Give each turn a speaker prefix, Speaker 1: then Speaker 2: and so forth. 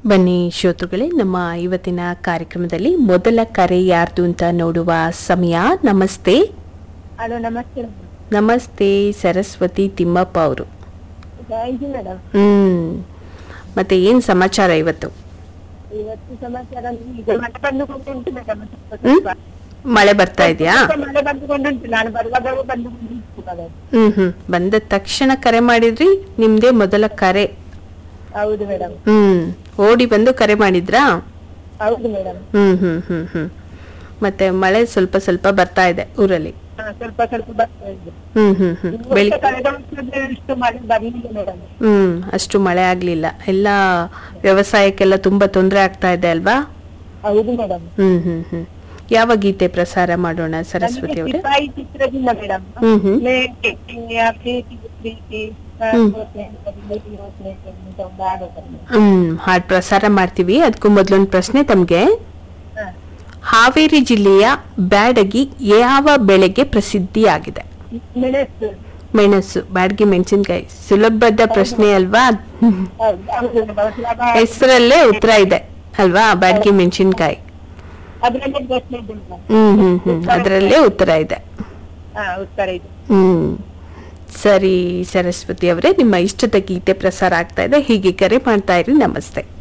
Speaker 1: ಬನ್ನಿ ಶ್ರೋತೃಗಳೇ ನಮ್ಮ ಇವತ್ತಿನ ಕಾರ್ಯಕ್ರಮದಲ್ಲಿ ಮೊದಲ ಕರೆ ಯಾರ್ದು ಅಂತ ನೋಡುವ ಸಮಯ ನಮಸ್ತೆ
Speaker 2: ಹಲೋ ನಮಸ್ತೆ
Speaker 1: ನಮಸ್ತೆ ಸರಸ್ವತಿ ತಿಮ್ಮಪ್ಪ ಅವರು
Speaker 2: ಥ್ಯಾಂಕ್ ಯು ಮೇಡಮ್
Speaker 1: ಹ್ಮ್ ಮತ್ತೆ ಏನ್ ಸಮಾಚಾರ ಇವತ್ತು
Speaker 2: ಇವತ್ತು ಸಮಾಚಾರ ಈಗ ಮಳೆ ಬಂದುಕೊಂಡುಂಟು ಮೇಡಮ್
Speaker 1: ಹ್ಮ್ ಮಳೆ ಬರ್ತಾ ಇದೆಯಾ
Speaker 2: ಮಳೆ ಬಂದುಕೊಂಡುಂಟು ನಾನು ಬರುವಾಗ ಬಂದುಕೊಂಡಿತ್ತು madam.
Speaker 1: ಹ್ಮ್ ಹ್ಮ್ ಬಂದ ತಕ್ಷಣ ಕರೆ ಮಾಡಿದ್ರಿ ನಿಮ್ದೇ ಮೊದಲ ಕರೆ
Speaker 2: ಹೌದು ಮೇಡಮ್
Speaker 1: ಹ್ಮ್ ಓಡಿ ಬಂದು ಕರೆ ಮಾಡಿದ್ರಾ
Speaker 2: ಹೌದು ಮೇಡಮ್
Speaker 1: ಹ್ಮ್ ಹ್ಮ್ ಹ್ಮ್ ಹ್ಮ್ ಮತ್ತೆ ಮಳೆ ಸ್ವಲ್ಪ ಸ್ವಲ್ಪ ಬರ್ತಾ ಇದೆ ಊರಲ್ಲಿ
Speaker 2: ಸ್ವಲ್ಪ ಸ್ವಲ್ಪ ಬರ್ತಾ ಇದೆ
Speaker 1: ಹ್ಮ್ ಹ್ಮ್ ಹ್ಮ್
Speaker 2: ಈ ವರ್ಷ
Speaker 1: ಬೆಳಿಗ್ಗೆ
Speaker 2: ಕಳೆದ ವರ್ಷದ ಇಷ್ಟು ಮಳೆ ಬರಲಿಲ್ಲ ಮೇಡಮ್
Speaker 1: ಹ್ಮ್ ಅಷ್ಟು ಮಳೆ ಆಗ್ಲಿಲ್ಲ ಎಲ್ಲ ವ್ಯವಸಾಯಕ್ಕೆಲ್ಲ ತುಂಬಾ ತೊಂದರೆ ಆಗ್ತಾ ಇದೆ ಅಲ್ವಾ
Speaker 2: ಹೌದು ಮೇಡಮ್
Speaker 1: ಹ್ಮ್ ಹ್ಮ್ ಹ್ಮ್ ಯಾವ ಗೀತೆ ಪ್ರಸಾರ ಮಾಡೋಣ ಸರಸ್ವತಿ ಅವರೇ
Speaker 2: ಸಿಪಾಯಿ ಚಿತ್ರದಿಂದ ಮೇಡಮ್
Speaker 1: ಹ್ಮ್ ಹ್ಮ್
Speaker 2: ಪ್ರೀತಿ ಪ್ರೀತಿ
Speaker 1: ಹ್ಮ್.
Speaker 2: ಅಂತ ಒಂದು ಹಾಡು ಬರ್ತದೆ.
Speaker 1: ಹ್ಮ್ ಹಾಡ್ ಪ್ರಸಾರ ಮಾಡ್ತೀವಿ ಅದಕ್ಕೂ ಮೊದ್ಲೊಂದು ಪ್ರಶ್ನೆ ತಮ್ಗೆ
Speaker 2: ಹ.
Speaker 1: ಹಾವೇರಿ ಜಿಲ್ಲೆಯ ಬ್ಯಾಡಗಿ ಯಾವ ಬೆಳೆಗೆ ಪ್ರಸಿದ್ಧಿಯಾಗಿದೆ
Speaker 2: ಮೆಣಸು
Speaker 1: ಮೆಣಸು ಬ್ಯಾಡಗಿ ಮೆಣಸಿನ್ಕಾಯಿ ಸುಲಭದ ಪ್ರಶ್ನೆ ಅಲ್ವಾ
Speaker 2: ಹೌದು ಹೌದು madam. ಸುಲಭ
Speaker 1: ಹೆಸರಲ್ಲೇ ಉತ್ತರ ಇದೆ ಅಲ್ವಾ ಬ್ಯಾಡಗಿ ಮೆಣಸಿನ್ಕಾಯಿ
Speaker 2: ಅದ್ರಲ್ಲಿ ಪ್ರಶ್ನೆ ಇದೆ madam.
Speaker 1: ಹ್ಮ್ ಹ್ಮ್ ಹ್ಮ್ ಅದರಲ್ಲೇ ಉತ್ತರ ಇದೆ
Speaker 2: ಹಾ ಉತ್ತರ ಇದೆ
Speaker 1: ಹ್ಮ್ ಸರಿ ಸರಸ್ವತಿ ಅವರೇ ನಿಮ್ಮ ಇಷ್ಟದ ಗೀತೆ ಪ್ರಸಾರ ಆಗ್ತಾ ಇದೆ ಹೀಗೆ ಕರೆ ಮಾಡ್ತಾ ಇರಿ ನಮಸ್ತೆ